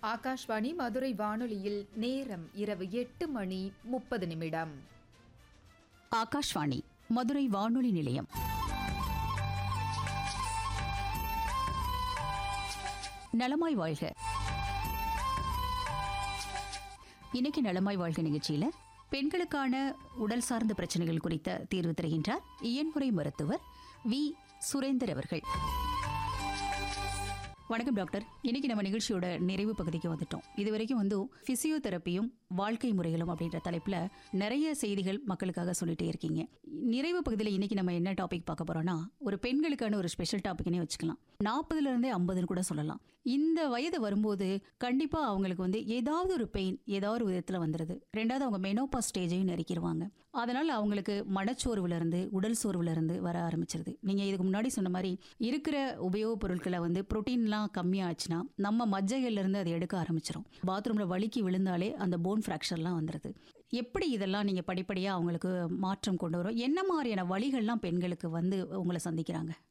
ஆகாஷ்வாணி மதுரை வானொலியில் நேரம் இரவு எட்டு மணி முப்பது நிமிடம் ஆகாஷ்வாணி மதுரை வானொலி நிலையம் நலமாய் வாழ்க இன்னைக்கு நலமாய் வாழ்க நிகழ்ச்சியில பெண்களுக்கான உடல் சார்ந்த பிரச்சனைகள் குறித்த தீர்வு தருகின்றார் இயன்முறை மருத்துவர் வி சுரேந்தர் அவர்கள் வணக்கம் டாக்டர் இன்னைக்கு நம்ம நிகழ்ச்சியோட நிறைவு பகுதிக்கு வந்துட்டோம் இது வரைக்கும் வந்து பிசியோதெரப்பியும் வாழ்க்கை முறைகளும் அப்படின்ற தலைப்புல நிறைய செய்திகள் மக்களுக்காக சொல்லிட்டே இருக்கீங்க நிறைவு பகுதியில் இன்னைக்கு நம்ம என்ன டாபிக் பார்க்க போறோம்னா ஒரு பெண்களுக்கான ஒரு ஸ்பெஷல் டாபிக்னே வச்சுக்கலாம் நாற்பதுல இருந்தே ஐம்பதுன்னு கூட சொல்லலாம் இந்த வயது வரும்போது கண்டிப்பா அவங்களுக்கு வந்து ஏதாவது ஒரு பெயின் ஏதாவது ஒரு விதத்துல வந்துருது ரெண்டாவது அவங்க மெனோபா ஸ்டேஜையும் நெருக்கிடுவாங்க அதனால அவங்களுக்கு மனச்சோர்வுல இருந்து உடல் சோர்வுல இருந்து வர ஆரம்பிச்சிருது நீங்க இதுக்கு முன்னாடி சொன்ன மாதிரி இருக்கிற உபயோகப் பொருட்களை வந்து புரோட்டீன்லாம் கம்மியாச்சுன்னா நம்ம மஜ்ஜைகள்ல இருந்து அதை எடுக்க ஆரம்பிச்சிரும் பாத்ரூம்ல வலிக்கு விழுந்தாலே அந்த போன் ஃப்ராக்சர்லாம் வந்துருது எப்படி இதெல்லாம் நீங்க படிப்படியா அவங்களுக்கு மாற்றம் கொண்டு வரும் என்ன மாதிரியான வழிகள்லாம் பெண்களுக்கு வந்து உங்களை சந்திக்கிறாங்க